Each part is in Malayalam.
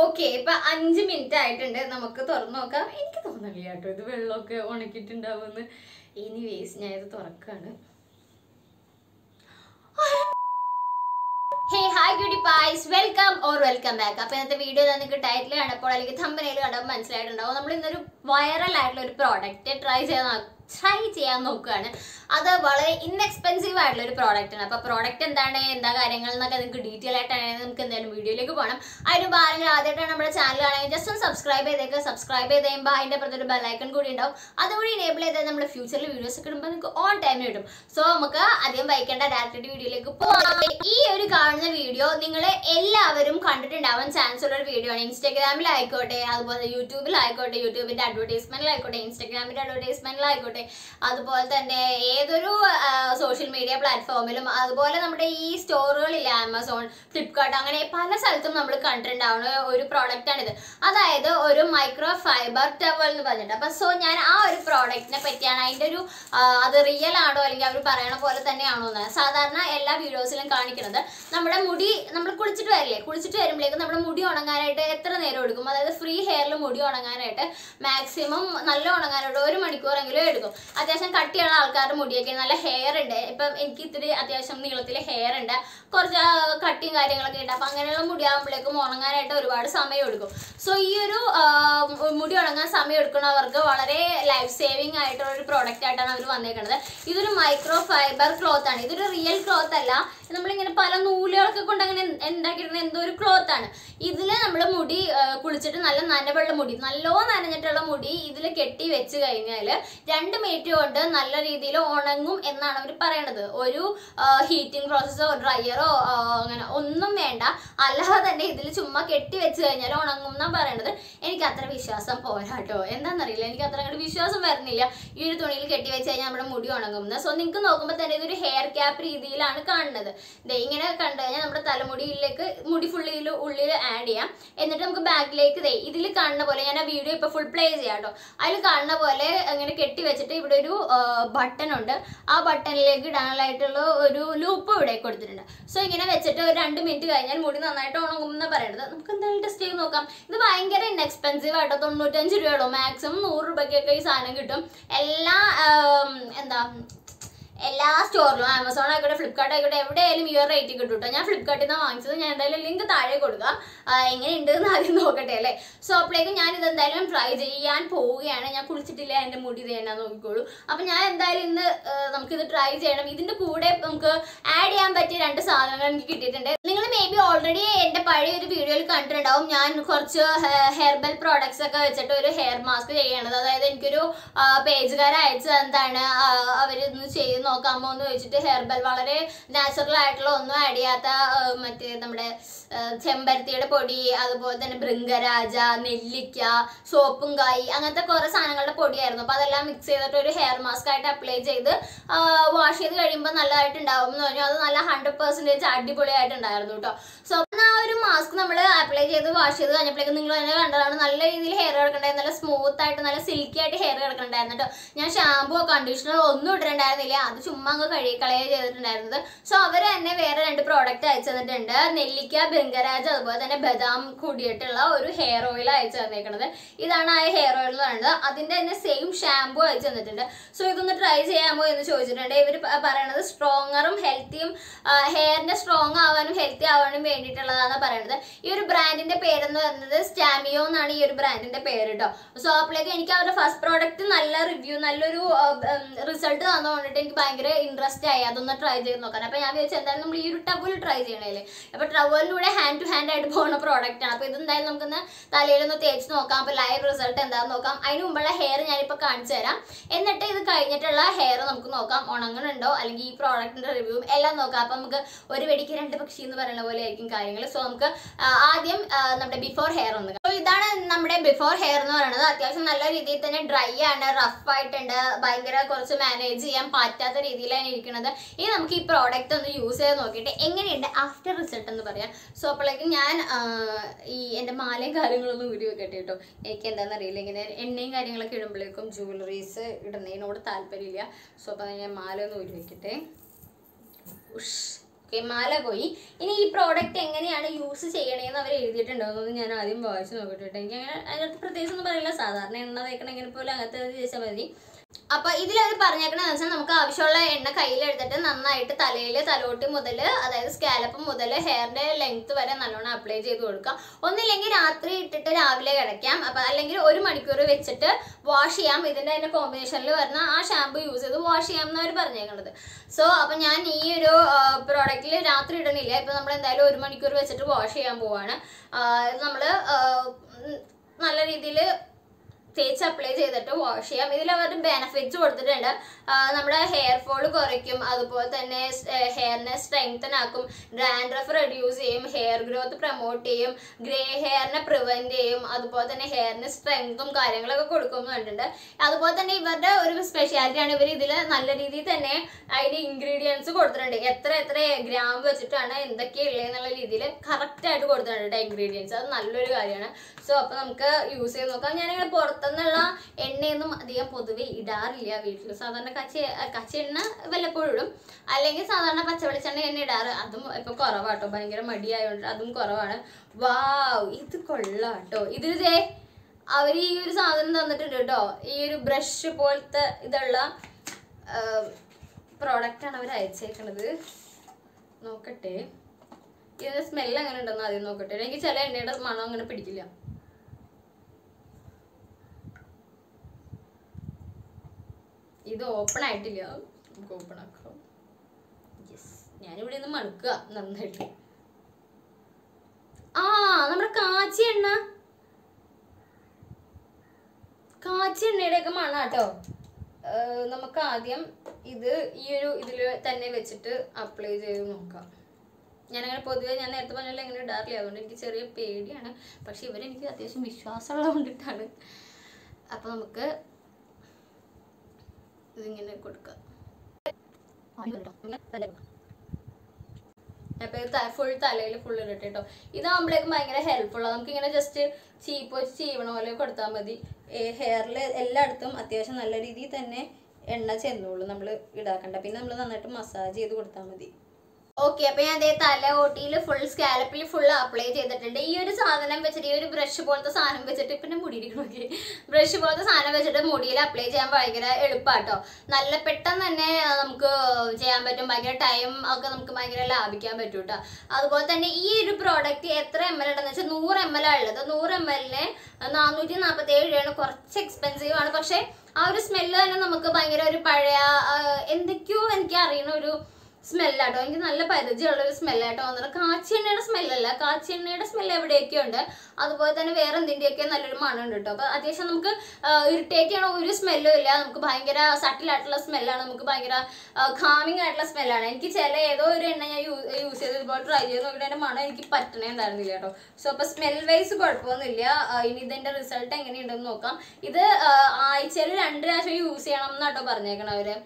ഓക്കെ ഇപ്പൊ അഞ്ച് മിനിറ്റ് ആയിട്ടുണ്ട് നമുക്ക് തുറന്നു നോക്കാം എനിക്ക് തോന്നില്ല കേട്ടോ ഇത് വെള്ളമൊക്കെ ഉണക്കിയിട്ടുണ്ടാവുമെന്ന് എനിവേസ് ഞാൻ ഇത് തുറക്കാണ് hey hi beauty pies welcome or welcome back അപ്പൊ ഇന്നത്തെ വീഡിയോ നിങ്ങൾക്ക് ടൈറ്റിൽ കണ്ടപ്പോൾ അല്ലെങ്കിൽ തമ്പനയിൽ കണ്ടപ്പോൾ മനസ്സിലായിട്ടുണ്ടാവും നമ്മൾ ഇന്നൊരു വൈറൽ ആയിട്ടുള്ള ഒരു പ്രോഡക്റ്റ് ട്രൈ ചെയ്യാൻ ട്രൈ ചെയ്യാൻ നോക്കുകയാണ് അത് വളരെ ഇൻഎക്സ്പെൻസീവ് ആയിട്ടുള്ള ഒരു പ്രോഡക്റ്റ് ആണ് അപ്പൊ പ്രോഡക്റ്റ് എന്താണ് എന്താ കാര്യങ്ങൾ എന്നൊക്കെ നിങ്ങൾക്ക് ഡീറ്റെയിൽ ആയിട്ടാണ് നമുക്ക് എന്തായാലും വീഡിയോയിലേക്ക് പോകണം അതിന് ആരെങ്കിലും ആദ്യമായിട്ടാണ് നമ്മുടെ ചാനൽ ആണെങ്കിൽ ജസ്റ്റ് ഒന്ന് സബ്സ്ക്രൈബ് ചെയ്തേക്ക് സബ്സ്ക്രൈബ് ചെയ്ത് കഴിയുമ്പോൾ അതിന്റെ അപ്പുറത്ത് ഒരു ബെല്ലൈക്കൺ കൂടി ഉണ്ടാവും അതുകൂടി എനേബിൾ ചെയ്താൽ നമ്മുടെ ഫ്യൂച്ചറിൽ വീഡിയോസ് ഒക്കെ ഇടുമ്പോൾ നിങ്ങൾക്ക് ഓൺ ടൈം കിട്ടും സോ നമുക്ക് അധികം വൈകേണ്ട ഡയറക്റ്റ് വീഡിയോയിലേക്ക് പോകാം ഈ ഒരു കാണുന്ന വീഡിയോ നിങ്ങൾ എല്ലാവരും കണ്ടിട്ടുണ്ടാവാൻ ചാൻസ് ഉള്ള ഒരു വീഡിയോ ആണ് ഇൻസ്റ്റാഗ്രാമിലായിക്കോട്ടെ അതുപോലെ യൂട്യൂബിലായിക്കോട്ടെ യൂട്യൂബിന്റെ അഡ്വർടൈസ്മെന്റിലായിക്കോട്ടെ ഇൻസ്റ്റാഗ്രാമിന്റെ അഡ്വർടൈസ്മെന്റിലായിക്കോട്ടെ അതുപോലെ തന്നെ ഏതൊരു സോഷ്യൽ മീഡിയ പ്ലാറ്റ്ഫോമിലും അതുപോലെ നമ്മുടെ ഈ സ്റ്റോറുകളില്ല ആമസോൺ ഫ്ലിപ്കാർട്ട് അങ്ങനെ പല സ്ഥലത്തും നമ്മൾ കണ്ടിട്ടുണ്ടാവുന്ന ഒരു പ്രോഡക്റ്റ് ആണിത് അതായത് ഒരു മൈക്രോ ഫൈബർ ടവൽ എന്ന് പറഞ്ഞിട്ട് അപ്പൊ സോ ഞാൻ ആ ഒരു പ്രോഡക്റ്റിനെ പറ്റിയാണ് അതിന്റെ ഒരു ആ, അത് റിയൽ ആണോ അല്ലെങ്കിൽ അവർ പറയണ പോലെ തന്നെയാണോ എന്ന് സാധാരണ എല്ലാ വീഡിയോസിലും കാണിക്കുന്നത് നമ്മുടെ മുടി നമ്മൾ കുളിച്ചിട്ട് വരില്ലേ കുളിച്ചിട്ട് വരുമ്പോഴേക്കും നമ്മുടെ മുടി ഉണങ്ങാനായിട്ട് എത്ര നേരം എടുക്കും അതായത് ഫ്രീ ഹെയറിൽ മുടി ഉണങ്ങാനായിട്ട് മാക്സിമം നല്ല ഉണങ്ങാനായിട്ട് ഒരു മണിക്കൂറെങ്കിലും എടുക്കും അത്യാവശ്യം കട്ടിയുള്ള ആൾക്കാരുടെ മുടിയൊക്കെ നല്ല ഹെയർ ഉണ്ട് ഇപ്പം എനിക്ക് ഇത്തിരി അത്യാവശ്യം നീളത്തിൽ ഹെയർ ഉണ്ട് കുറച്ച് ആ, കട്ടിയും കാര്യങ്ങളൊക്കെ ഉണ്ട് അപ്പം അങ്ങനെയുള്ള മുടിയാകുമ്പോഴേക്കും ഉണങ്ങാനായിട്ട് ഒരുപാട് സമയം എടുക്കും സോ ഈ ഒരു ആ, മുടി ഉണങ്ങാൻ സമയം എടുക്കുന്നവർക്ക് വളരെ ലൈഫ് സേവിങ് ആയിട്ടുള്ള ഒരു പ്രോഡക്റ്റ് ആയിട്ടാണ് അവർ വന്നേക്കുന്നത് ഇതൊരു മൈക്രോ ഫൈബർ ക്ലോത്ത് ആണ് ഇതൊരു റിയൽ ക്ലോത്ത് അല്ല നമ്മളിങ്ങനെ പല നൂലുകളൊക്കെ കൊണ്ട് അങ്ങനെ ഉണ്ടാക്കിയിരുന്ന എന്തോ ഒരു ക്ലോത്ത് ആണ് ഇതിൽ നമ്മൾ മുടി ആ, കുളിച്ചിട്ട് നല്ല നനവുള്ള മുടി നല്ലോ നനഞ്ഞിട്ടുള്ള മുടി ഇതിൽ കെട്ടി വെച്ച് കഴിഞ്ഞാൽ രണ്ട് മിനിറ്റ് കൊണ്ട് നല്ല രീതിയിൽ ഉണങ്ങും എന്നാണ് അവർ പറയണത് ഒരു ഹീറ്റിംഗ് പ്രോസസ്സോ ഡ്രയറോ അങ്ങനെ ഒന്നും വേണ്ട അല്ലാതെ തന്നെ ഇതിൽ ചുമ്മാ കെട്ടി വെച്ച് കഴിഞ്ഞാൽ ഉണങ്ങും എന്നാണ് പറയണത് എനിക്ക് അത്ര വിശ്വാസം പോരാട്ടോ എന്താണെന്നറിയില്ല എനിക്ക് അത്ര അങ്ങോട്ട് വിശ്വാസം വരുന്നില്ല ഈ ഒരു തുണിയിൽ കെട്ടി വെച്ച് കഴിഞ്ഞാൽ നമ്മുടെ മുടി ഉണങ്ങുന്നത് സോ നിങ്ങൾക്ക് നോക്കുമ്പോൾ തന്നെ ഇതൊരു ഹെയർ ക്യാപ്പ് രീതിയിലാണ് കാണുന്നത് ദേ ഇങ്ങനെ കണ്ടു കഴിഞ്ഞാൽ നമ്മുടെ തലമുടിയിലേക്ക് മുടി ഫുള്ളിൽ ഉള്ളിൽ ആഡ് ചെയ്യാം എന്നിട്ട് നമുക്ക് ബാക്കിലേക്ക് ദേ ഇതിൽ കാണുന്ന പോലെ ഞാൻ ആ വീഡിയോ ഇപ്പോൾ ഫുൾ പ്ലേ ചെയ്യാം കേട്ടോ അതിൽ കാണുന്ന പോലെ അങ്ങനെ കെട്ടി വെച്ചിട്ട് ഇവിടെ ഒരു ബട്ടൺ ഉണ്ട് ആ ബട്ടണിലേക്ക് ഇടാനായിട്ടുള്ള ഒരു ലൂപ്പ് ഇവിടെ കൊടുത്തിട്ടുണ്ട് സോ ഇങ്ങനെ വെച്ചിട്ട് ഒരു രണ്ട് മിനിറ്റ് കഴിഞ്ഞാൽ മുടി നന്നായിട്ട് ഉണങ്ങും എന്ന് പറയുന്നത് നമുക്ക് എന്തായാലും ടെസ്റ്റ് ചെയ്ത് നോക്കാം ഇത് ഭയങ്കര ഇൻഎക്സ്പെൻസീവ് ആട്ടോ തൊണ്ണൂറ്റഞ്ച് രൂപയുള്ളൂ മാക്സിമം നൂറ് രൂപയ്ക്കൊക്കെ ഈ സാധനം കിട്ടും എല്ലാ ആം, എന്താ എല്ലാ സ്റ്റോറിലും ആമസോൺ ആയിക്കോട്ടെ ഫ്ലിപ്കാർട്ട് ആയിക്കോട്ടെ എവിടെയായാലും ഈ ഒരു റേറ്റ് കിട്ടും കേട്ടോ ഞാൻ ഫ്ലിപ്കാർട്ടിൽ നിന്നാണ് വാങ്ങിച്ചത് ഞാൻ എന്തായാലും ലിങ്ക് താഴെ കൊടുക്കാം ആ, എങ്ങനെയുണ്ട് എന്ന് ആദ്യം നോക്കട്ടെ അല്ലേ സോ അപ്പോഴേക്കും ഞാൻ ഇത് എന്തായാലും ട്രൈ ചെയ്യാൻ പോവുകയാണ് ഞാൻ കുളിച്ചിട്ടില്ല എൻ്റെ മുടി തേനാ നോക്കിക്കോളൂ അപ്പം ഞാൻ എന്തായാലും ഇന്ന് ആ, നമുക്കിത് ട്രൈ ചെയ്യണം ഇതിൻ്റെ കൂടെ നമുക്ക് ആഡ് ചെയ്യാൻ പറ്റിയ രണ്ട് സാധനങ്ങൾ എനിക്ക് കിട്ടിയിട്ടുണ്ട് നിങ്ങൾ മേ ബി ഓൾറെഡി എൻ്റെ പഴയ ഒരു വീഡിയോയിൽ കണ്ടിട്ടുണ്ടാവും ഞാൻ കുറച്ച് ഹെർബൽ പ്രോഡക്ട്സ് ഒക്കെ വെച്ചിട്ട് ഒരു ഹെയർ മാസ്ക് ചെയ്യണത് അതായത് എനിക്കൊരു പേജുകാരെ അയച്ചു എന്താണ് അവരിന്ന് ചെയ്ത് നോക്കാമോ എന്ന് ചോദിച്ചിട്ട് ഹെർബൽ വളരെ നാച്ചുറൽ ആയിട്ടുള്ള ഒന്നും ആഡ് ചെയ്യാത്ത ആ, മറ്റേ നമ്മുടെ ആ, ചെമ്പരത്തിയുടെ പൊടി അതുപോലെ തന്നെ ഭൃംഗരാജ നെല്ലിക്ക സോപ്പും കായ് അങ്ങനത്തെ കുറേ സാധനങ്ങളുടെ പൊടിയായിരുന്നു അപ്പോൾ അതെല്ലാം മിക്സ് ചെയ്തിട്ട് ഒരു ഹെയർ മാസ്ക് ആയിട്ട് അപ്ലൈ ചെയ്ത് വാഷ് ചെയ്ത് കഴിയുമ്പോൾ നല്ലതായിട്ട് ഉണ്ടാവും എന്ന് പറഞ്ഞു അത് നല്ല ഹൺഡ്രഡ് പെർസെൻറ്റേജ് അടിപൊളിയായിട്ടുണ്ടായിരുന്നു കേട്ടോ സോ അപ്പം ആ ഒരു മാസ്ക് നമ്മൾ അപ്ലൈ ചെയ്ത് വാഷ് ചെയ്ത് കഴിഞ്ഞപ്പോഴേക്കും നിങ്ങൾ തന്നെ കണ്ടതാണ് നല്ല രീതിയിൽ ഹെയർ കിടക്കണ്ടായിരുന്നു നല്ല സ്മൂത്ത് ആയിട്ട് നല്ല സിൽക്കി ആയിട്ട് ഹെയർ കിടക്കണ്ടായിരുന്നു കേട്ടോ ഞാൻ ഷാമ്പുവോ കണ്ടീഷണറോ ഒന്നും ഇട്ടിട്ടുണ്ടായിരുന്നില്ല അത് ചുമ്മാ അങ്ങ് കഴുകി കളയുക ചെയ്തിട്ടുണ്ടായിരുന്നത് സോ അവർ തന്നെ വേറെ രണ്ട് പ്രോഡക്റ്റ് അയച്ചു തന്നിട്ടുണ്ട് നെല്ലിക്ക ബംഗരാജ് അതുപോലെ തന്നെ ബദാം കൂടിയിട്ടുള്ള ഒരു ഹെയർ ഓയിൽ അയച്ചു തന്നേക്കുന്നത് ഇതാണ് ആ ഹെയർ ഓയിൽ എന്ന് പറയുന്നത് അതിന്റെ തന്നെ സെയിം ഷാമ്പു അയച്ചു തന്നിട്ടുണ്ട് സോ ഇതൊന്ന് ട്രൈ ചെയ്യാമോ എന്ന് ചോദിച്ചിട്ടുണ്ട് ഇവർ പറയണത് സ്ട്രോങ്ങറും ഹെൽത്തിയും ഹെയറിന്റെ സ്ട്രോങ് ആവാനും ഹെൽത്തി ആവാനും വേണ്ടിയിട്ടുള്ളതാണ് പറയണത് ഈ ഒരു ബ്രാൻഡിന്റെ പേരെന്ന് പറയുന്നത് സ്റ്റാമിയോ എന്നാണ് ഈ ഒരു ബ്രാൻഡിന്റെ പേര് കേട്ടോ സോ അപ്പോഴേക്കും എനിക്ക് അവരുടെ ഫസ്റ്റ് പ്രോഡക്റ്റ് നല്ല റിവ്യൂ നല്ലൊരു റിസൾട്ട് തന്നുകൊണ്ടിട്ട് എനിക്ക് ഭയങ്കര ഇൻട്രസ്റ്റ് ആയി അതൊന്ന് ട്രൈ ചെയ്ത് നോക്കാൻ അപ്പൊ ഞാൻ വിചാരിച്ചു എന്തായാലും നമ്മൾ ഈ ഒരു ടവൽ ട്രൈ ചെയ്യണല്ലേ അപ്പൊ ടവലിലൂടെ ഹാൻഡ് ടു ഹാൻഡ് ആയിട്ട് പോകുന്ന പ്രോഡക്റ്റ് ആണ് അപ്പൊ ഇത് എന്തായാലും നമുക്കൊന്ന് തലയിലൊന്ന് തേച്ച് നോക്കാം അപ്പൊ ലൈവ് റിസൾട്ട് എന്താണെന്ന് നോക്കാം അതിന് മുമ്പുള്ള ഹെയർ ഞാനിപ്പോൾ കാണിച്ചു തരാം എന്നിട്ട് ഇത് കഴിഞ്ഞിട്ടുള്ള ഹെയർ നമുക്ക് നോക്കാം ഉണങ്ങുന്നുണ്ടോ അല്ലെങ്കിൽ ഈ പ്രോഡക്റ്റിന്റെ റിവ്യൂവും എല്ലാം നോക്കാം അപ്പൊ നമുക്ക് ഒരു വെടിക്ക് രണ്ട് പക്ഷി എന്ന് പറയുന്ന പോലെ ആയിരിക്കും കാര്യങ്ങൾ സോ നമുക്ക് ആ, ആദ്യം ആ, നമ്മുടെ ബിഫോർ ഹെയർ ഒന്ന് കാണാം. So ഇതാണ് നമ്മുടെ ബിഫോർ ഹെയർ എന്ന് പറയുന്നത് അത്യാവശ്യം നല്ല രീതിയിൽ തന്നെ ഡ്രൈ ആണ് റഫ് ആയിട്ടുണ്ട് ഭയങ്കര കുറച്ച് മാനേജ് ചെയ്യാൻ പറ്റാത്ത രീതിയിലാണ് ഇരിക്കുന്നത് ഇനി നമുക്ക് ഈ പ്രോഡക്റ്റ് ഒന്ന് യൂസ് ചെയ്ത് നോക്കിയിട്ട് എങ്ങനെയുണ്ട് ആഫ്റ്റർ റിസൾട്ട് എന്ന് പറയാം സോ അപ്പോഴേക്കും ഞാൻ ആ, ഈ എൻ്റെ മാലയും കാര്യങ്ങളൊന്നും ഊരി വെക്കട്ടെ കേട്ടോ എനിക്ക് എന്താണെന്ന് അറിയില്ല ഇങ്ങനെ എണ്ണയും കാര്യങ്ങളൊക്കെ ഇടുമ്പോഴേക്കും ജുവലറീസ് ഇടുന്നതിനോട് താല്പര്യമില്ല സോ അപ്പോൾ ഞാൻ മാല ഒന്ന് ഊരി വെക്കട്ടെ ഉഷ് ഓക്കെ മാല പോയി ഇനി ഈ പ്രോഡക്റ്റ് എങ്ങനെയാണ് യൂസ് ചെയ്യണേന്ന് അവർ എഴുതിയിട്ടുണ്ടോ എന്നൊന്ന് ഞാൻ ആദ്യം വായിച്ചു നോക്കട്ടെ കേട്ടോ. എനിക്ക് അങ്ങനെ അതിനകത്ത് പ്രത്യേകിച്ച് ഒന്നും പറയില്ല സാധാരണ എണ്ണ തേക്കണമെങ്കിൽ പോലെ അങ്ങനത്തെ ഇത് ചോദിച്ചാൽ മതി അപ്പൊ ഇതിലവർ പറഞ്ഞേക്കണെന്ന് വെച്ചാൽ നമുക്ക് ആവശ്യമുള്ള എണ്ണ കയ്യിലെടുത്തിട്ട് നന്നായിട്ട് തലയിൽ തലോട്ടി മുതൽ അതായത് സ്കാലപ്പ് മുതൽ ഹെയറിന്റെ ലെങ്ത് വരെ നല്ലോണം അപ്ലൈ ചെയ്ത് കൊടുക്കുക ഒന്നില്ലെങ്കിൽ രാത്രി ഇട്ടിട്ട് രാവിലെ കിടക്കാം അപ്പൊ അല്ലെങ്കിൽ ഒരു മണിക്കൂർ വെച്ചിട്ട് വാഷ് ചെയ്യാം ഇതിന്റെ തന്നെ കോമ്പിനേഷനിൽ വരുന്ന ആ ഷാമ്പു യൂസ് ചെയ്ത് വാഷ് ചെയ്യാം എന്നവർ പറഞ്ഞേക്കണത് സോ അപ്പൊ ഞാൻ ഈ ഒരു പ്രോഡക്റ്റിൽ രാത്രി ഇടണില്ല ഇപ്പൊ നമ്മൾ എന്തായാലും ഒരു മണിക്കൂർ വെച്ചിട്ട് വാഷ് ചെയ്യാൻ പോവാണ് ആ, ഇത് നമ്മള് ആ, ഉം, നല്ല രീതിയിൽ തേച്ച് അപ്ലൈ ചെയ്തിട്ട് വാഷ് ചെയ്യാം ഇതിൽ അവർ ബെനിഫിറ്റ്സ് കൊടുത്തിട്ടുണ്ട് ആ, നമ്മുടെ ഹെയർ ഫോൾ കുറയ്ക്കും അതുപോലെ തന്നെ ഹെയറിനെ സ്ട്രെങ്തൻ ആക്കും ഡാൻഡ്രഫ് റെഡ്യൂസ് ചെയ്യും ഹെയർ ഗ്രോത്ത് പ്രൊമോട്ട് ചെയ്യും ഗ്രേ ഹെയറിനെ പ്രിവെന്റ് ചെയ്യും അതുപോലെ തന്നെ ഹെയറിന് സ്ട്രെങ്തും കാര്യങ്ങളൊക്കെ കൊടുക്കുന്നുണ്ട് അതുപോലെ തന്നെ ഇവരുടെ ഒരു സ്പെഷ്യാലിറ്റിയാണ് ഇവർ ഇതിൽ നല്ല രീതിയിൽ തന്നെ അതിന്റെ ഇൻഗ്രീഡിയൻസ് കൊടുത്തിട്ടുണ്ട് എത്ര എത്ര ഗ്രാം വെച്ചിട്ടാണ് എന്തൊക്കെയുള്ളത് എന്നുള്ള രീതിയിൽ കറക്റ്റ് ആയിട്ട് കൊടുത്തിട്ടുണ്ട് കേട്ടോ ഇൻഗ്രീഡിയൻസ് അത് നല്ലൊരു കാര്യമാണ് സോ അപ്പൊ നമുക്ക് യൂസ് ചെയ്ത് നോക്കാം ഞാനിങ്ങനെ പുറത്തുനിന്നുള്ള എണ്ണയൊന്നും അധികം പൊതുവെ ഇടാറില്ല വീട്ടിൽ സാധാരണ കച്ചി കച്ചി എണ്ണ വല്ലപ്പോഴും ഇടും അല്ലെങ്കിൽ സാധാരണ പച്ച വെളിച്ചെണ്ണ എണ്ണ ഇടാറ് അതും ഇപ്പൊ കുറവാട്ടോ ഭയങ്കര മടിയായോണ്ട് അതും കുറവാണ് വാവ് ഇത് കൊള്ളാട്ടോ ഇതിൽ ദേ അവർ ഈ ഒരു സാധനം തന്നിട്ടുണ്ട് കേട്ടോ ഈ ഒരു ബ്രഷ് പോലത്തെ ഇതുള്ള പ്രോഡക്റ്റാണ് അവർ അയച്ചേക്കണത് നോക്കട്ടെ ഇതിന്റെ സ്മെല്ല് എങ്ങനെ ഉണ്ടെന്ന് ആദ്യം നോക്കട്ടെ എനിക്ക് ചില എണ്ണയുടെ മണം അങ്ങനെ പിടിക്കില്ല ഇത് ഓപ്പൺ ആയിട്ടില്ല നമുക്ക് ഓപ്പൺ ആക്കാം യെസ് ഞാനിവിടെ നിന്ന് മണക്കുക നന്നായിട്ട് ആ നമ്മുടെ കാച്ചി എണ്ണ കാച്ചി എണ്ണയുടെ ഒക്കെ മണം കേട്ടോ നമുക്ക് ആദ്യം ഇത് ഈ ഒരു ഇതിൽ തന്നെ വെച്ചിട്ട് അപ്ലൈ ചെയ്ത് നോക്കാം ഞാനങ്ങനെ പൊതുവെ ഞാൻ നേരത്തെ പറഞ്ഞാൽ എങ്ങനെ ഇടാറില്ല അതുകൊണ്ട് എനിക്ക് ചെറിയ പേടിയാണ് പക്ഷെ ഇവരെനിക്ക് അത്യാവശ്യം വിശ്വാസമുള്ളത് കൊണ്ടിട്ടാണ് അപ്പൊ നമുക്ക് ഇതിങ്ങനെ കൊടുക്കാം അപ്പൊ ഇത് ഫുൾ തലയിൽ ഫുൾ ഇടട്ടെ കേട്ടോ ഇതാകുമ്പോഴേക്കും ഭയങ്കര ഹെൽപ്ഫുൾ ആണ് നമുക്ക് ഇങ്ങനെ ജസ്റ്റ് ചീപ്പ് വെച്ച് ചീവണ പോലെ കൊടുത്താൽ മതി ഹെയറിൽ എല്ലായിടത്തും അത്യാവശ്യം നല്ല രീതിയിൽ തന്നെ എണ്ണ ചെന്നോളൂ നമ്മൾ ഇടാക്കണ്ട പിന്നെ നമ്മൾ നന്നായിട്ട് മസാജ് ചെയ്ത് കൊടുത്താൽ മതി ഓക്കെ അപ്പൊ ഞാൻ അതേ തല ഓട്ടിയിൽ ഫുൾ സ്കാലപ്പിൽ ഫുൾ അപ്ലൈ ചെയ്തിട്ടുണ്ട് ഈ ഒരു സാധനം വെച്ചിട്ട് ഈ ഒരു ബ്രഷ് പോലത്തെ സാധനം വെച്ചിട്ട് ഇപ്പൊ എന്നെ മുടിയിരിക്കണോക്കെ ബ്രഷ് പോലത്തെ സാധനം വെച്ചിട്ട് മുടിയിൽ അപ്ലൈ ചെയ്യാൻ ഭയങ്കര എളുപ്പാട്ടോ നല്ല പെട്ടെന്ന് തന്നെ ആ, നമുക്ക് ചെയ്യാൻ പറ്റും ഭയങ്കര ടൈം ഒക്കെ നമുക്ക് ഭയങ്കര ലാഭിക്കാൻ പറ്റും കേട്ടോ അതുപോലെ തന്നെ ഈ ഒരു പ്രോഡക്റ്റ് എത്ര എം എൽ ഉണ്ടെന്ന് വെച്ചാൽ നൂറ് എം എൽ ഉള്ളത് നൂറ് എം എല്ലിന് നാനൂറ്റി നാൽപ്പത്തി ഏഴ് രൂപയാണ് കുറച്ച് എക്സ്പെൻസീവ് ആണ് പക്ഷെ ആ ഒരു സ്മെല്ല് തന്നെ നമുക്ക് ഭയങ്കര ഒരു പഴയ ആ, എന്തൊക്കെയോ എനിക്ക് അറിയണ ഒരു സ്മെല്ലാട്ടോ എനിക്ക് നല്ല പരിചയമുള്ള ഒരു സ്മെല്ലാട്ടോ വന്നത് കാച്ചി എണ്ണയുടെ സ്മെല്ലല്ല കാച്ചി എണ്ണയുടെ സ്മെല്ല് എവിടെയൊക്കെ ഉണ്ട് അതുപോലെ തന്നെ വേറെ എന്തിൻ്റെയൊക്കെ നല്ലൊരു മണം ഉണ്ട് കേട്ടോ അപ്പൊ അത്യാവശ്യം നമുക്ക് ഇറിറ്റേറ്റ് ചെയ്യണ ഒരു സ്മെല്ലും ഇല്ല നമുക്ക് ഭയങ്കര സട്ടിലായിട്ടുള്ള സ്മെല്ലാണ് നമുക്ക് ഭയങ്കര കാമിങ് ആയിട്ടുള്ള സ്മെല്ലാണ് എനിക്ക് ചില ഏതോ ഒരു എണ്ണ ഞാൻ യൂസ് ചെയ്ത് ഇതുപോലെ ട്രൈ ചെയ്ത് നോക്കിയിട്ട് അതിന്റെ മണം എനിക്ക് പറ്റണേ ഉണ്ടായിരുന്നില്ല കേട്ടോ സോ അപ്പൊ സ്മെൽ വൈസ് കുഴപ്പമൊന്നുമില്ല ആ, ഇനി ഇതിന്റെ റിസൾട്ട് എങ്ങനെയുണ്ടെന്ന് നോക്കാം ഇത് ആഴ്ചയിൽ രണ്ട് പ്രാവശ്യം യൂസ് ചെയ്യണം എന്നാട്ടോ പറഞ്ഞേക്കണം അവര്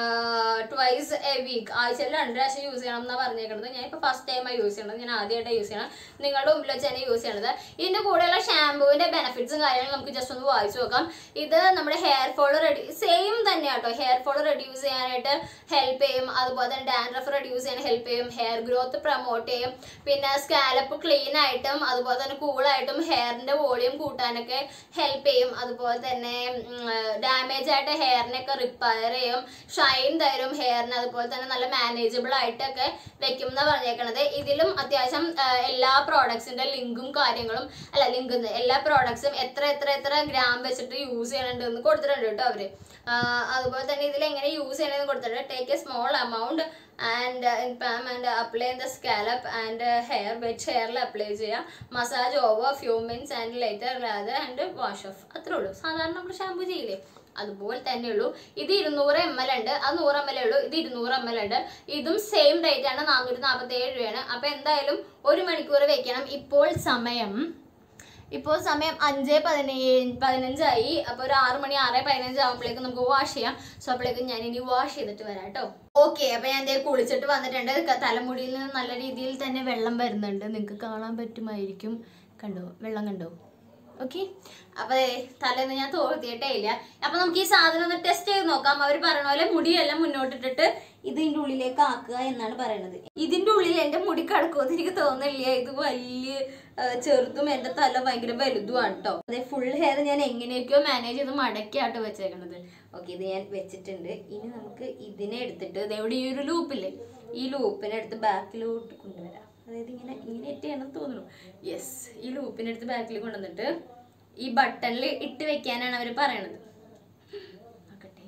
ട്വൈസ് എ വീക്ക് ആഴ്ചയിൽ രണ്ട് പ്രാവശ്യം യൂസ് ചെയ്യണം എന്നാണ് പറഞ്ഞേക്കുന്നത് ഞാൻ ഇപ്പോൾ ഫസ്റ്റ് ടൈമാണ് യൂസ് ചെയ്യണത് ഞാൻ ആദ്യമായിട്ട് യൂസ് ചെയ്യണം നിങ്ങളുടെ മുമ്പിൽ വെച്ച് തന്നെ യൂസ് ചെയ്യണത് ഇതിൻ്റെ കൂടെയുള്ള ഷാമ്പൂവിൻ്റെ ബെനിഫിറ്റ്സും കാര്യങ്ങളും നമുക്ക് ജസ്റ്റ് ഒന്ന് വായിച്ചു നോക്കാം ഇത് നമ്മുടെ ഹെയർ ഫോൾ റെഡ്യൂ സെയിം തന്നെ കേട്ടോ ഹെയർ ഫോൾ റെഡ്യൂസ് ചെയ്യാനായിട്ട് ഹെൽപ്പ് ചെയ്യും അതുപോലെ തന്നെ ഡാൻഡ്രഫ് റെഡ്യൂസ് ചെയ്യാൻ ഹെൽപ്പ് ചെയ്യും ഹെയർ ഗ്രോത്ത് പ്രൊമോട്ട് ചെയ്യും പിന്നെ സ്കാലപ്പ് ക്ലീൻ ആയിട്ടും അതുപോലെ തന്നെ കൂളായിട്ടും ഹെയറിൻ്റെ വോളിയം കൂട്ടാനൊക്കെ ഹെൽപ്പ് ചെയ്യും അതുപോലെ തന്നെ ഡാമേജ് ആയിട്ട് ഹെയറിനൊക്കെ റിപ്പയർ ചെയ്യും ഷൈൻ തരും ഹെയറിന് അതുപോലെ തന്നെ നല്ല മാനേജബിൾ ആയിട്ടൊക്കെ വെക്കും എന്നാ പറഞ്ഞേക്കണത് ഇതിലും അത്യാവശ്യം ആ, എല്ലാ പ്രോഡക്ട്സിന്റെ ലിങ്കും കാര്യങ്ങളും അല്ല ലിങ്ക് എല്ലാ പ്രോഡക്ട്സും എത്ര എത്ര എത്ര ഗ്രാം വെച്ചിട്ട് യൂസ് ചെയ്യണുണ്ട് എന്ന് കൊടുത്തിട്ടുണ്ട് കേട്ടോ അവര് ആ, അതുപോലെ തന്നെ ഇതിൽ എങ്ങനെ യൂസ് ചെയ്യണമെന്ന് കൊടുത്തിട്ടുണ്ട് take a small amount and in palm and apply in the scalp and hair wet ഹെയറിൽ അപ്ലൈ ചെയ്യുക massage over few minutes and lighter lather and wash off അത്രേ ഉള്ളൂ സാധാരണ നമ്മൾ ഷാമ്പു ചെയ്യില്ലേ അതുപോലെ തന്നെ ഉള്ളൂ ഇത് ഇരുന്നൂറ് എം എൽ ഉണ്ട് അത് നൂറ് എം എൽ ഉള്ളൂ ഇത് ഇരുന്നൂറ് എം എൽ ഉണ്ട് ഇതും സെയിം റേറ്റ് ആണ് നാനൂറ്റി നാൽപ്പത്തി ഏഴ് രൂപയാണ് അപ്പൊ എന്തായാലും ഒരു മണിക്കൂർ വെക്കണം ഇപ്പോൾ സമയം ഇപ്പോൾ സമയം അഞ്ച് പതിനേഴ് പതിനഞ്ചായി അപ്പോൾ ഒരു ആറ് മണി ആറ് പതിനഞ്ച് ആകുമ്പോഴേക്കും നമുക്ക് വാഷ് ചെയ്യാം സോ അപ്പോഴേക്കും ഞാൻ ഇനി വാഷ് ചെയ്തിട്ട് വരാം കേട്ടോ ഓക്കെ അപ്പോൾ ഞാൻ ദേ കുളിച്ചിട്ട് വന്നിട്ടുണ്ട് ക- തലമുടിയിൽ നിന്ന് നല്ല രീതിയിൽ തന്നെ വെള്ളം വരുന്നുണ്ട് നിങ്ങൾക്ക് കാണാൻ പറ്റുമായിരിക്കും കണ്ടോ വെള്ളം കണ്ടോ ഓക്കെ അപ്പൊ ദേ തലേന്ന് ഞാൻ തോർത്തിയിട്ടേ ഇല്ല അപ്പൊ നമുക്ക് ഈ സാധനം ഒന്ന് ടെസ്റ്റ് ചെയ്ത് നോക്കാം അവർ പറഞ്ഞ പോലെ മുടിയെല്ലാം മുന്നോട്ടിട്ടിട്ട് ഇതിന്റെ ഉള്ളിലേക്ക് ആക്കുക എന്നാണ് പറയുന്നത് ഇതിന്റെ ഉള്ളിൽ എന്റെ മുടി കിടക്കുമെന്ന് എനിക്ക് തോന്നുന്നില്ല ഇത് വലിയ ആ, ചെറുതും എന്റെ തല ഭയങ്കര വലുതുമാണ് കേട്ടോ അതെ ഫുൾ ഹെയർ ഞാൻ എങ്ങനെയൊക്കെയോ മാനേജ് ചെയ്ത് മടക്കിയാട്ടോ വെച്ചേക്കണത് ഓക്കെ ഇത് ഞാൻ വെച്ചിട്ടുണ്ട് ഇനി നമുക്ക് ഇതിനെ എടുത്തിട്ട് ഇതെവിടെ ഈ ഒരു ലൂപ്പില്ലേ ഈ ലൂപ്പിനെ എടുത്ത് ബാക്കിലോട്ട് കൊണ്ടുവരാം അതായത് ഇങ്ങനെ ഇങ്ങനെ ഇട്ടാണെന്ന് തോന്നുന്നു യെസ് ഈ ലൂപ്പിനെ എടുത്ത് ബാക്കിൽ കൊണ്ടുവന്നിട്ട് ഈ ബട്ടണിൽ ഇട്ട് വെക്കാനാണ് അവർ പറയണത് നോക്കട്ടെ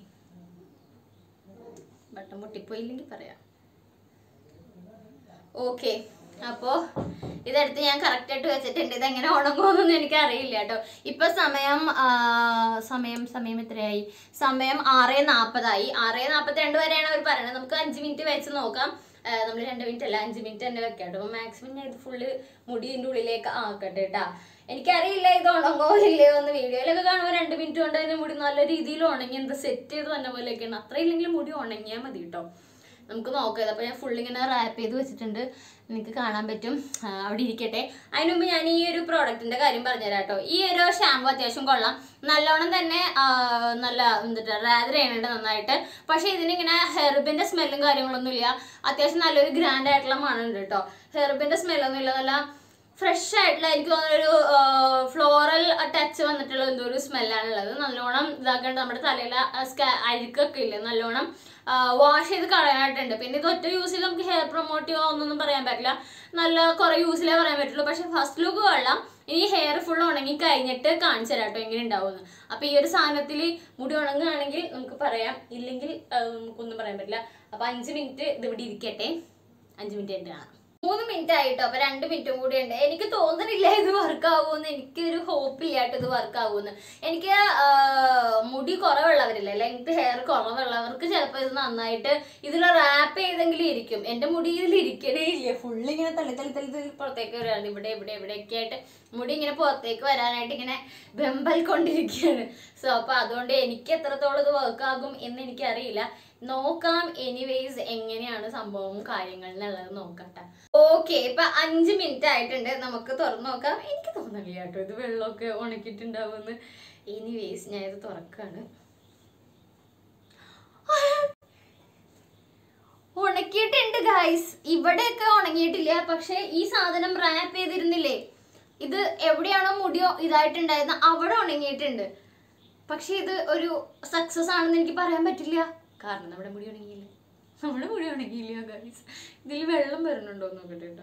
ബട്ടൺ പൊട്ടിപ്പോയില്ലെങ്കിൽ പറയാം ഓക്കെ അപ്പോ ഇതെടുത്ത് ഞാൻ കറക്റ്റ് ആയിട്ട് വെച്ചിട്ടുണ്ട് ഇത് എങ്ങനെ ഉണങ്ങുമെന്നൊന്നും എനിക്ക് അറിയില്ല കേട്ടോ ഇപ്പൊ സമയം ആ, സമയം സമയം എത്രയായി സമയം ആറ് നാൽപ്പതായി ആറ് നാൽപ്പത്തിരണ്ട് വരെയാണ് അവർ പറയുന്നത് നമുക്ക് അഞ്ച് മിനിറ്റ് വെച്ച് നോക്കാം നമ്മൾ രണ്ട് മിനിറ്റ് അല്ല അഞ്ച് മിനിറ്റ് തന്നെ വെക്കാം കേട്ടോ അപ്പൊ മാക്സിമം ഞാൻ ഇത് ഫുള്ള് മുടിൻ്റെ ഉള്ളിലേക്ക് ആക്കട്ടെ കേട്ടാ എനിക്കറിയില്ല ഇത് ഉണങ്ങോ ഇല്ലയോ എന്ന് വീഡിയോയിലൊക്കെ കാണുമ്പോൾ രണ്ട് മിനിറ്റ് കൊണ്ട് തന്നെ മുടി നല്ല രീതിയിൽ ഉണങ്ങി എന്താ സെറ്റ് ചെയ്ത് തന്നെ പോലെയൊക്കെയാണ് അത്ര ഇല്ലെങ്കിലും മുടി ഉണങ്ങിയാൽ മതി കേട്ടോ നമുക്ക് നോക്കാം അപ്പോൾ ഞാൻ ഫുൾ ഇങ്ങനെ റാപ്പ് ചെയ്ത് വെച്ചിട്ടുണ്ട് നിങ്ങൾക്ക് കാണാൻ പറ്റും ആ, അവിടെ ഇരിക്കട്ടെ അതിന് മുമ്പ് ഞാൻ ഈ ഒരു പ്രോഡക്റ്റിന്റെ കാര്യം പറഞ്ഞുതരാം കേട്ടോ ഈ ഒരു ഷാമ്പു അത്യാവശ്യം കൊള്ളാം നല്ലോണം തന്നെ ആ, നല്ല എന്താ റാദർ ചെയ്യുന്നുണ്ട് നന്നായിട്ട് പക്ഷേ ഇതിനിങ്ങനെ ഹെർബിന്റെ സ്മെല്ലും കാര്യങ്ങളൊന്നും ഇല്ല അത്യാവശ്യം നല്ലൊരു ഗ്രാൻഡ് ആയിട്ടുള്ള മണമുണ്ട് കേട്ടോ ഹെർബിന്റെ സ്മെല്ലൊന്നും ഇല്ല നല്ല ഫ്രഷ് ആയിട്ടുള്ള എനിക്ക് തോന്നുന്ന ഒരു ഫ്ലോറൽ ടച്ച് വന്നിട്ടുള്ള എന്തോ ഒരു സ്മെല്ലാണ് ഉള്ളത് നല്ലോണം ഇതാക്കേണ്ട നമ്മുടെ തലയിലെ ആ സ്കാ അഴുക്കൊക്കെ ഇല്ലേ നല്ലോണം വാഷ് ചെയ്ത് കളയാനായിട്ടുണ്ട് പിന്നെ ഇത് ഒറ്റ യൂസിൽ നമുക്ക് ഹെയർ പ്രൊമോട്ട് ചെയ്യുക ഒന്നൊന്നും പറയാൻ പറ്റില്ല നല്ല കുറെ യൂസിലേ പറയാൻ പറ്റുള്ളൂ പക്ഷെ ഫസ്റ്റ് ലുക്ക് കൊള്ളാം ഇനി ഹെയർ ഫുൾ ഉണങ്ങി കഴിഞ്ഞിട്ട് കാണിച്ചു തരാം കേട്ടോ എങ്ങനെ ഉണ്ടാവുമെന്ന് അപ്പൊ ഈ ഒരു സാധനത്തിൽ മുടി ഉണങ്ങുകയാണെങ്കിൽ നമുക്ക് പറയാം ഇല്ലെങ്കിൽ ആ, നമുക്കൊന്നും പറയാൻ പറ്റില്ല അപ്പൊ അഞ്ച് മിനിറ്റ് ഇത് ഇവിടെ ഇരിക്കട്ടെ അഞ്ച് മിനിറ്റ് കഴിഞ്ഞിട്ട് കാണാം മൂന്ന് മിനിറ്റ് ആയിട്ടോ അപ്പൊ രണ്ട് മിനിറ്റും കൂടി ഉണ്ട് എനിക്ക് തോന്നുന്നില്ല ഇത് വർക്ക് ആവുമെന്ന് എനിക്കൊരു ഹോപ്പ് ഇല്ലാട്ടോ ഇത് വർക്ക് ആവുമെന്ന് എനിക്ക് ആ, മുടി കുറവുള്ളവരില്ലേ ലെങ്ത് ഹെയർ കുറവുള്ളവർക്ക് ചിലപ്പോൾ ഇത് നന്നായിട്ട് ഇതിൽ റാപ്പ് ചെയ്തെങ്കിലും ഇരിക്കും എന്റെ മുടി ഇതിൽ ഇരിക്കണേ ഇല്ല ഫുള്ള് ഇങ്ങനെ തള്ളി തള്ളി തള്ളി തള്ളി പുറത്തേക്ക് വരാണ് ഇവിടെ ഇവിടെ ഇവിടെയൊക്കെ ആയിട്ട് മുടി ഇങ്ങനെ പുറത്തേക്ക് വരാനായിട്ട് ഇങ്ങനെ വെമ്പൽ കൊണ്ടിരിക്കുകയാണ് സോ അപ്പൊ അതുകൊണ്ട് എനിക്ക് എത്രത്തോളം ഇത് വർക്ക് ആകും എന്ന് എനിക്കറിയില്ല നോക്കാം എനിവേസ് എങ്ങനെയാണ് സംഭവവും കാര്യങ്ങൾ എന്നുള്ളത് നോക്കട്ടെ ഓക്കെ ഇപ്പൊ അഞ്ച് മിനിറ്റ് ആയിട്ടുണ്ട് നമുക്ക് തുറന്നു നോക്കാം എനിക്ക് തോന്നുന്നില്ല കേട്ടോ ഇത് വെള്ളമൊക്കെ ഉണക്കിയിട്ടുണ്ടാവുമെന്ന് എനിവേസ് ഞാൻ ഇത് തുറക്കാണ് ഉണക്കിയിട്ടുണ്ട് ഗായ്സ് ഇവിടെയൊക്കെ ഉണങ്ങിയിട്ടില്ല പക്ഷെ ഈ സാധനം റാപ്പ് ചെയ്തിരുന്നില്ലേ ഇത് എവിടെയാണോ മുടിയോ ഇതായിട്ടുണ്ടായിരുന്ന അവിടെ ഉണങ്ങിയിട്ടുണ്ട് പക്ഷെ ഇത് ഒരു സക്സസ് ആണെന്ന് എനിക്ക് പറയാൻ പറ്റില്ല കാരണം നമ്മുടെ മുടി ഉണങ്ങിയില്ല നമ്മുടെ മുടി ഉണങ്ങിയില്ല ഗൈസ് ഇതിൽ വെള്ളം വരുന്നുണ്ടോ എന്ന് നോക്കട്ടെ കേട്ടോ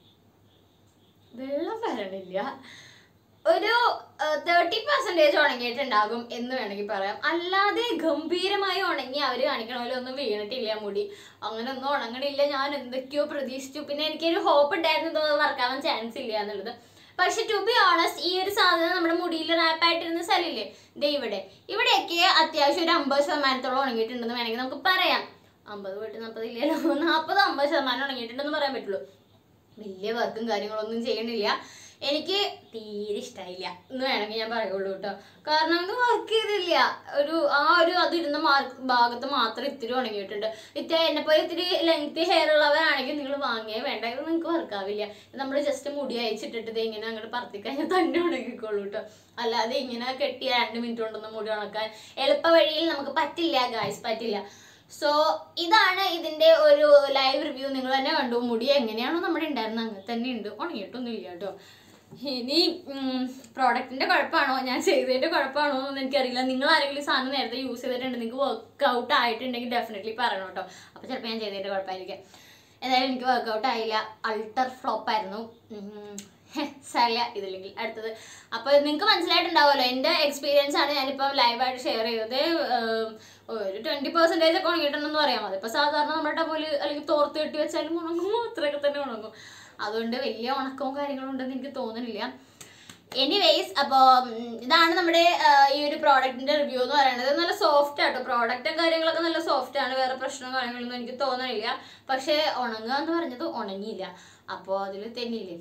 വെള്ളം വരണില്ല ഒരു തേർട്ടി പെർസെൻറ്റേജ് ഉണങ്ങിയിട്ടുണ്ടാകും എന്ന് വേണമെങ്കിൽ പറയാം അല്ലാതെ ഗംഭീരമായി ഉണങ്ങി അവർ കാണിക്കണ പോലെ ഒന്നും വീണിട്ടില്ല മുടി അങ്ങനെ ഒന്നും ഉണങ്ങണില്ല ഞാൻ എന്തൊക്കെയോ പ്രതീക്ഷിച്ചു പിന്നെ എനിക്കൊരു ഹോപ്പ് ഉണ്ടായിരുന്നു ഇതൊന്നും വർക്കാവാൻ ചാൻസ് ഇല്ല എന്നുള്ളത് പക്ഷെ ടു ബി ഓണസ്റ്റ് ഈ ഒരു സാധനം നമ്മുടെ മുടിയിൽ റാപ്പായിട്ടിരുന്ന സ്ഥലമില്ലേ ദേ ഇവിടെ ഇവിടെയൊക്കെ അത്യാവശ്യം ഒരു അമ്പത് ശതമാനത്തോളം ഉണങ്ങിയിട്ടുണ്ടെന്ന് വേണമെങ്കിൽ നമുക്ക് പറയാം അമ്പത് പോയിട്ട് നാൽപ്പത് ഇല്ലല്ലോ നാൽപ്പത് അമ്പത് ശതമാനം ഉണങ്ങിയിട്ടുണ്ടെന്ന് പറയാൻ പറ്റുള്ളൂ വലിയ വർക്കും കാര്യങ്ങളൊന്നും ചെയ്യണില്ല എനിക്ക് തീരെ ഇഷ്ടമായില്ല എന്ന് വേണമെങ്കിൽ ഞാൻ പറയുള്ളൂ കേട്ടോ കാരണം ഇത് വർക്ക് ചെയ്തില്ല ഒരു ആ ഒരു അതിരുന്ന മാർക്ക് ഭാഗത്ത് മാത്രം ഇത്തിരി ഉണങ്ങിയിട്ടുണ്ട് ഇത്തിരി എന്നെ പോലെ ഇത്തിരി ലെങ്ത് ഹെയർ ഉള്ളവരാണെങ്കിൽ നിങ്ങൾ വാങ്ങിയേ വേണ്ട ഇത് നിങ്ങൾക്ക് വർക്ക് ആവില്ല നമ്മൾ ജസ്റ്റ് മുടി അയച്ചിട്ടിട്ട് ഇത് ഇങ്ങനെ അങ്ങോട്ട് പറത്തി കഴിഞ്ഞാൽ തന്നെ ഉണങ്ങിക്കോളൂ കേട്ടോ അല്ലാതെ ഇങ്ങനെ കെട്ടിയ രണ്ട് മിനിറ്റ് കൊണ്ടൊന്നും മുടി ഉണക്കാൻ എളുപ്പ വഴിയിൽ നമുക്ക് പറ്റില്ല ഗായ്സ് പറ്റില്ല സോ ഇതാണ് ഇതിന്റെ ഒരു ലൈവ് റിവ്യൂ നിങ്ങൾ തന്നെ കണ്ടു മുടി എങ്ങനെയാണോ നമ്മുടെ ഉണ്ടായിരുന്നത് അങ്ങനെ തന്നെ ഉണ്ട് ഉണങ്ങിയിട്ടൊന്നും ഇല്ല കേട്ടോ ഇനി പ്രോഡക്റ്റിന്റെ കുഴപ്പമാണോ ഞാൻ ചെയ്തതിന്റെ കുഴപ്പമാണോ എന്ന് എനിക്കറിയില്ല നിങ്ങൾ ആരെങ്കിലും ഈ സാധനം നേരത്തെ യൂസ് ചെയ്തിട്ടുണ്ട് നിങ്ങൾക്ക് വർക്ക് ഔട്ട് ആയിട്ടുണ്ടെങ്കിൽ ഡെഫിനറ്റ്ലി പറയണം കേട്ടോ അപ്പോൾ ചിലപ്പോൾ ഞാൻ ചെയ്തതിന്റെ കുഴപ്പമായിരിക്കും എന്തായാലും എനിക്ക് വർക്കൗട്ട് ആയില്ല അൾട്ടർ ഫ്ലോപ്പ് ആയിരുന്നു ഉം. സാരില്ല ഇതില്ലെങ്കിൽ അടുത്തത് അപ്പോൾ നിങ്ങൾക്ക് മനസ്സിലായിട്ടുണ്ടാവുമല്ലോ എൻ്റെ എക്സ്പീരിയൻസ് ആണ് ഞാനിപ്പോൾ ലൈവായിട്ട് ഷെയർ ചെയ്തത് ഏം, ഒരു ട്വൻറ്റി പെർസെൻറ്റേജ് ഒക്കെ ഉണങ്ങിയിട്ടുണ്ടെന്ന് പറയാം അതിപ്പോൾ സാധാരണ നമ്മുടെ ടപോലെ അല്ലെങ്കിൽ തോർത്ത് കെട്ടി വെച്ചാലും ഉണങ്ങും അത്രയൊക്കെ തന്നെ ഉണങ്ങും അതുകൊണ്ട് വലിയ ഉണക്കവും കാര്യങ്ങളും ഉണ്ടെന്ന് എനിക്ക് തോന്നുന്നില്ല എനിവേസ് അപ്പോൾ ഇതാണ് നമ്മുടെ ആ, ഈ ഒരു പ്രോഡക്റ്റിന്റെ റിവ്യൂ എന്ന് പറയുന്നത് നല്ല സോഫ്റ്റ് ആട്ടോ പ്രോഡക്റ്റും കാര്യങ്ങളൊക്കെ നല്ല സോഫ്റ്റ് ആണ് വേറെ പ്രശ്നവും കാര്യങ്ങളൊന്നും എനിക്ക് തോന്നണില്ല പക്ഷേ ഉണങ്ങുക എന്ന് പറഞ്ഞത് ഉണങ്ങിയില്ല അപ്പോൾ അതിൽ തെന്നിയില്ലേ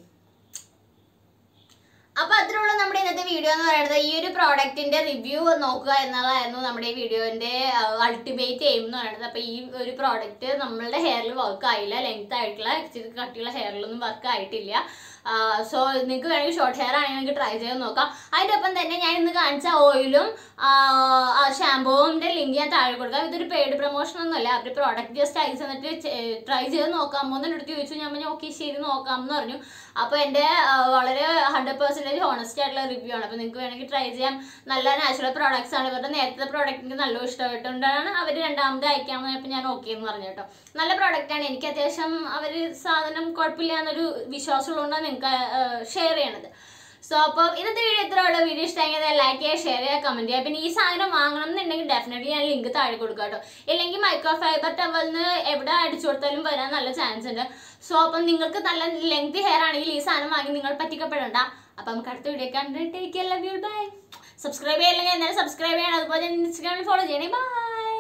അപ്പൊ അത്രയുള്ള നമ്മുടെ ഇന്നത്തെ വീഡിയോ എന്ന് പറയുന്നത് ഈ ഒരു പ്രോഡക്റ്റിന്റെ റിവ്യൂ നോക്കുക എന്നുള്ളതായിരുന്നു നമ്മുടെ ഈ വീഡിയോന്റെ അൾട്ടിമേറ്റ് എയിം എന്ന് പറയുന്നത് അപ്പൊ ഈ ഒരു പ്രോഡക്റ്റ് നമ്മളുടെ ഹെയറിൽ വർക്ക് ആയില്ല ലെങ്ത് ആയിട്ടുള്ള ഇച്ചിരി കട്ടിയുള്ള ഹെയറിലൊന്നും വർക്ക് ആയിട്ടില്ല സോ നിങ്ങൾക്ക് വേണമെങ്കിൽ ഷോർട്ട് ഹെയർ ആണെങ്കിൽ നിങ്ങൾക്ക് ട്രൈ ചെയ്ത് നോക്കാം അതിൻ്റെ ഒപ്പം തന്നെ ഞാൻ ഇന്ന് കാണിച്ച ഓയിലും ഷാമ്പൂവിൻ്റെ ലിങ്ക് ഞാൻ താഴെ കൊടുക്കാം ഇതൊരു പെയ്ഡ് പ്രൊമോഷൻ ഒന്നുമല്ല അവർ പ്രോഡക്റ്റ് ജസ്റ്റ് അയച്ചു തന്നിട്ട് ട്രൈ ചെയ്ത് നോക്കാമോ എന്ന് എടുത്ത് ചോദിച്ചു ഞാൻ പറഞ്ഞു ഓക്കെ ശരി നോക്കാം എന്ന് പറഞ്ഞു അപ്പോൾ എൻ്റെ ആ, വളരെ ഹൺഡ്രഡ് പെർസെൻറ്റേജ് ഹോണസ്റ്റ് ആയിട്ടുള്ള റിവ്യൂ ആണ് അപ്പോൾ നിങ്ങൾക്ക് വേണമെങ്കിൽ ട്രൈ ചെയ്യാം നല്ല നാച്ചുറൽ പ്രോഡക്ട്സ് ആണ് ഇവരുടെ നേരത്തെ പ്രോഡക്റ്റ് എനിക്ക് നല്ല ഇഷ്ടമായിട്ടുകൊണ്ടാണ് അവർ രണ്ടാമത് അയക്കാമെന്ന് പറഞ്ഞപ്പോൾ ഞാൻ ഓക്കെ എന്ന് പറഞ്ഞു കേട്ടോ നല്ല പ്രോഡക്റ്റ് ആണ് എനിക്ക് അത്യാവശ്യം അവർ സാധനം കുഴപ്പമില്ല എന്നൊരു വിശ്വാസമുള്ളതുകൊണ്ടാണ് നിങ്ങൾക്ക് ഷെയർ ചെയ്യണത് സോ അപ്പോൾ ഇന്നത്തെ വീഡിയോ ഇത്ര ഉള്ള വീഡിയോ ഇഷ്ടമെങ്കിൽ ലൈക്ക് ചെയ്യുക ഷെയർ ചെയ്യുക കമൻറ്റ് ചെയ്യുക പിന്നെ ഈ സാധനം വാങ്ങണം എന്നുണ്ടെങ്കിൽ ഡെഫിനറ്റ്ലി ഞാൻ ലിങ്ക് താഴെ കൊടുക്കാം കേട്ടോ ഇല്ലെങ്കിൽ മൈക്രോ ഫൈബർ ടവലിന് എവിടെ അടിച്ചു കൊടുത്താലും വരാൻ നല്ല ചാൻസ് ഉണ്ട് സോ അപ്പം നിങ്ങൾക്ക് നല്ല ലെങ്ത് ഹെയർ ആണെങ്കിൽ ഈ സാധനം വാങ്ങി നിങ്ങൾ പറ്റിക്കപ്പെടണ്ട അപ്പം നമുക്ക് അടുത്ത വീഡിയോ കണ്ടിട്ട് take love you bye subscribe ചെയ്യില്ലെങ്കിൽ എന്നാലും സബ്സ്ക്രൈബ് ചെയ്യണം അതുപോലെ ഇൻസ്റ്റാഗ്രാമിൽ ഫോളോ ചെയ്യണേ ബൈ